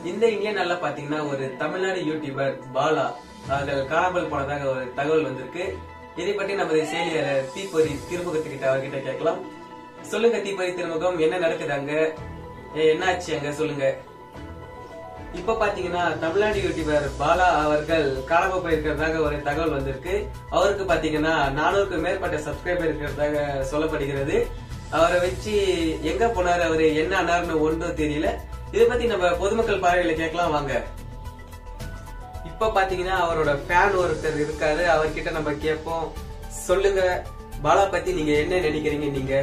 இந்த இந்திய நாள்ல பாத்தீங்கன்னா ஒரு தமிழ்நாடு யூடியூபர் பாலா அது காணாமல் போனதாக ஒரு தகவல் வந்திருக்கு இதை பற்றி நமது செயலியர் தீப்பொறி திருமுகத்துக்கிட்ட அவர்கிட்ட கேட்கலாம் சொல்லுங்க தீப்பொறி திருமுகம் என்ன நடக்குது அங்க ஏ, என்னாச்சு அங்க சொல்லுங்க இப்ப பாத்தீங்கன்னா தமிழ்நாடு யூடியூபர் பாலா அவர்கள் காணாம போயிருக்கிறதாக ஒரு தகவல் வந்திருக்கு அவருக்கு பாத்தீங்கன்னா நானூறுக்கு மேற்பட்ட சப்ஸ்கிரைபர் இருக்கிறதாக சொல்லப்படுகிறது அவரை வச்சு எங்க போனாரு அவரு என்ன ஆனாருன்னு ஒன்றும் தெரியல இதை பத்தி நம்ம பொதுமக்கள் பார்வையில கேட்கலாம் வாங்க இப்ப பாத்தீங்கன்னா அவரோட ஃபேன் ஒருத்தர் இருக்காரு அவர்கிட்ட நம்ம கேட்போம் சொல்லுங்க பாலா பத்தி நீங்க என்ன நினைக்கிறீங்க நீங்க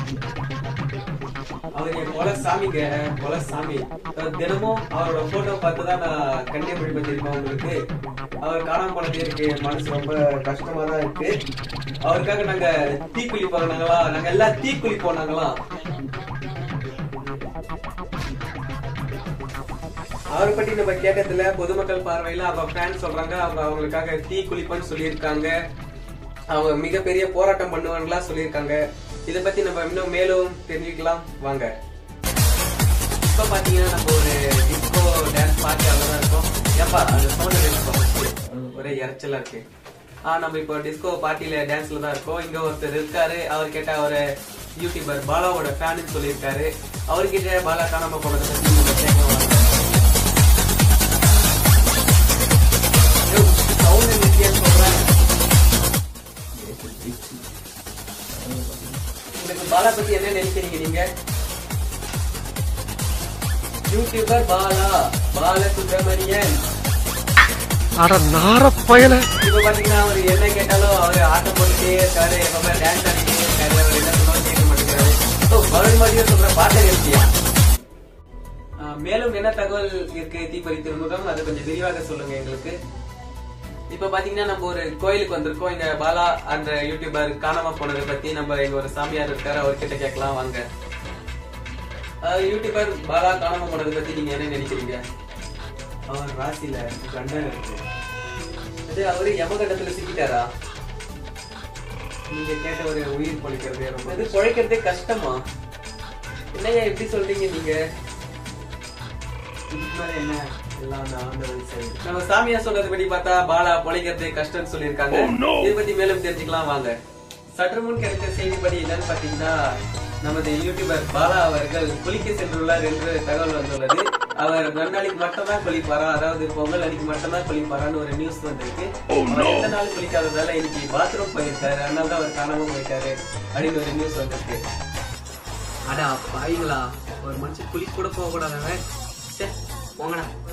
அவர் என் கொலை சாமிங்க கொலை சாமி அஹ் தினமும் அவரோட போட்டோ பார்த்து தான் நான் கண்டிப்பாக தெரியுமா உங்களுக்கு அவர் காணாம போனது இருக்கு மனசு ரொம்ப கஷ்டமா தான் இருக்கு அவருக்காக நாங்க தீக்குழி போனாங்களா நாங்க எல்லாம் தீக்குழி போனாங்களாம் அவரை பத்தி நம்ம கேட்டதுல பொதுமக்கள் பார்வையில அவங்க ஃபேன் சொல்றாங்க அவங்க அவங்களுக்காக தீ குளிப்பன்னு சொல்லியிருக்காங்க அவங்க மிகப்பெரிய போராட்டம் பண்ணுவாங்களா சொல்லியிருக்காங்க இத பத்தி நம்ம இன்னும் மேலும் தெரிஞ்சுக்கலாம் வாங்க இப்ப பாத்தீங்கன்னா நம்ம ஒரு டிஸ்கோ டான்ஸ் பார்ட்டி தான் இருக்கோம் ஏப்பா அந்த சவுண்ட் ஒரே இறைச்சலா இருக்கு ஆ நம்ம இப்போ டிஸ்கோ பார்ட்டில டான்ஸ்ல தான் இருக்கோம் இங்க ஒருத்தர் இருக்காரு அவர் கேட்ட ஒரு யூடியூபர் பாலாவோட ஃபேனு சொல்லியிருக்காரு அவர்கிட்ட பாலா காணாம போனதை பத்தி நம்ம கேட்கலாம் வாங்க. சவுண்ட் நிறுத்தியான்னு சொல்றேன் உங்களுக்கு பாலா பத்தி என்ன நினைக்கிறீங்க நீங்க யூடியூபர் பாலா பால சுப்பிரமணியன் அட நார பயல இப்ப பாத்தீங்கன்னா அவர் என்ன கேட்டாலும் அவர் ஆட்டம் போட்டுட்டே இருக்காரு எப்பவுமே டான்ஸ் ஆடிட்டே இருக்காரு அவர் என்ன சொன்னாலும் கேட்க மாட்டேங்கிறாரு ஓ பலன் மாதிரியே சொல்ற பாட்டை இருக்கியா மேலும் என்ன தகவல் இருக்கு தீபரி திருமுகம் அதை கொஞ்சம் விரிவாக சொல்லுங்க எங்களுக்கு இப்ப பாத்தீங்கன்னா நம்ம ஒரு கோயிலுக்கு வந்திருக்கோம் இங்க பாலா அந்த யூடியூபர் காணாம போனதை பத்தி நம்ம இங்க ஒரு சாமியார் இருக்காரு அவர்கிட்ட கேட்கலாம் வாங்க அஹ் யூடியூபர் பாலா காணாம போனதை பத்தி நீங்க என்ன நினைக்கிறீங்க அவர் ராசியில கண்டன் இருக்கு அது அவரு யமகண்டத்துல சிக்கிட்டாரா நீங்க கேட்ட ஒரு உயிர் பொழைக்கிறது ரொம்ப அது பொழைக்கிறதே கஷ்டமா என்னய்யா எப்படி சொல்றீங்க நீங்க இதுக்கு மேல என்ன எல்லாம் அந்த ஆண்டவன் செயல். நம்ம சாமியா சொல்றதுபடி பார்த்தா பாலா பொழைக்கிறது கஷ்டம்னு சொல்லியிருக்காங்க இதை பத்தி மேலும் தெரிஞ்சுக்கலாம் வாங்க சற்று முன் கிடைத்த செய்திப்படி என்னன்னு பாத்தீங்கன்னா நமது யூடியூபர் பாலா அவர்கள் குளிக்க சென்றுள்ளார் என்று தகவல் வந்துள்ளது அவர் நன்னாளிக்கு மட்டும் தான் குளிப்பாரா அதாவது பொங்கல் அன்னைக்கு மட்டும் தான் குளிப்பாரான்னு ஒரு நியூஸ் வந்திருக்கு அவர் எந்த நாள் குளிக்காததால இன்னைக்கு பாத்ரூம் போயிருக்காரு அதனால தான் அவர் காணாம போயிட்டாரு அப்படின்னு ஒரு நியூஸ் வந்திருக்கு அடா பாய்களா ஒரு மனுஷன் குளிக்க கூட போக கூடாதவன் போங்கடா